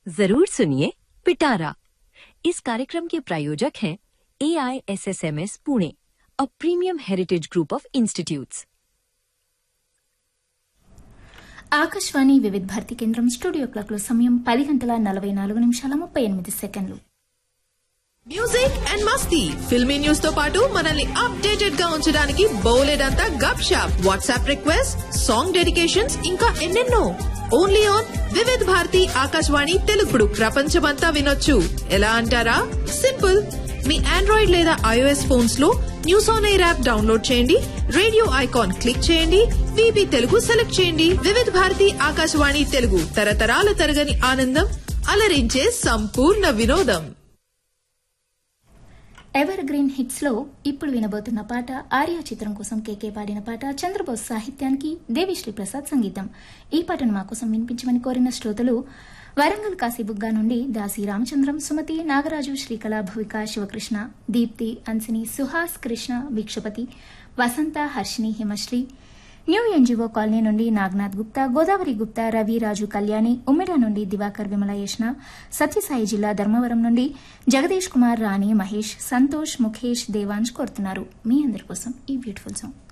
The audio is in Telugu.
जरूर सुनिए पिटारा इस कार्यक्रम के प्रायोजक हैं A I S S M S Pune a premium heritage group of institutes Akashvani Vividh Bharati కేంద్రం స్టూడియో క్లాక్ లో సమయం పది గంటల నలభై నాలుగు నిమిషాల ముప్పై ఎనిమిది సెకండ్లు మ్యూజిక్ అండ్ మస్తీ ఫిల్మీ న్యూస్ తో పాటు మనల్ని అప్డేటెడ్ గా ఉంచడానికి బౌలెడంతా గప్ షాప్ వాట్సాప్ రిక్వెస్ట్ సాంగ్ డెడికేషన్స్ ఇంకా ఎన్నెన్నో ఓన్లీ ఆన్ వివిధ్ భారతి ఆకాశవాణి తెలుగుడు ప్రపంచమంతా వినొచ్చు ఎలా అంటారా సింపుల్ మీ ఆండ్రాయిడ్ లేదా ఐఓఎస్ ఫోన్స్ లో news on air app download చేయండి రేడియో ఐకాన్ క్లిక్ చేయండి విబి తెలుగు సెలెక్ట్ చేయండి వివిధ భారతి ఆకాశవాణి తెలుగు తరతరాల తరగని ఆనందం అలరించే సంపూర్ణ వినోదం ఎవర్ గ్రీన్ హిట్స్ లో ఇప్పుడు వినబోతున్న పాట ఆర్య చిత్రం కోసం కేకే పాడిన పాట చంద్రబోస్ సాహిత్యానికి దేవిశ్రీ ప్రసాద్ సంగీతం ఈ పాటను మా కోసం వినిపించమని కోరిన శ్రోతలు వరంగల్ కాశీబుగ్గా నుండి Dasi Ramachandram Sumathi Nagaraju Srikala Bhuvika Shivakrishna Deepthi Ansini Suhas Krishna Bhikshapathi Vasantha Harshini Himasri new NGO colony నుండి నాగనాథ్ గుప్తా గోదావరి గుప్తా రవి రాజు కళ్యాణి ఉమ్మిడ నుండి దివాకర్ విమలయేష్ణ సత్యసాయి జిల్లా ధర్మవరం నుండి జగదీష్ కుమార్ రాణి మహేష్ సంతోష్ ముఖేష్ దేవాంశ్ కోరుతున్నారు మీ అందరి కోసం ఈ బ్యూటిఫుల్ సాంగ్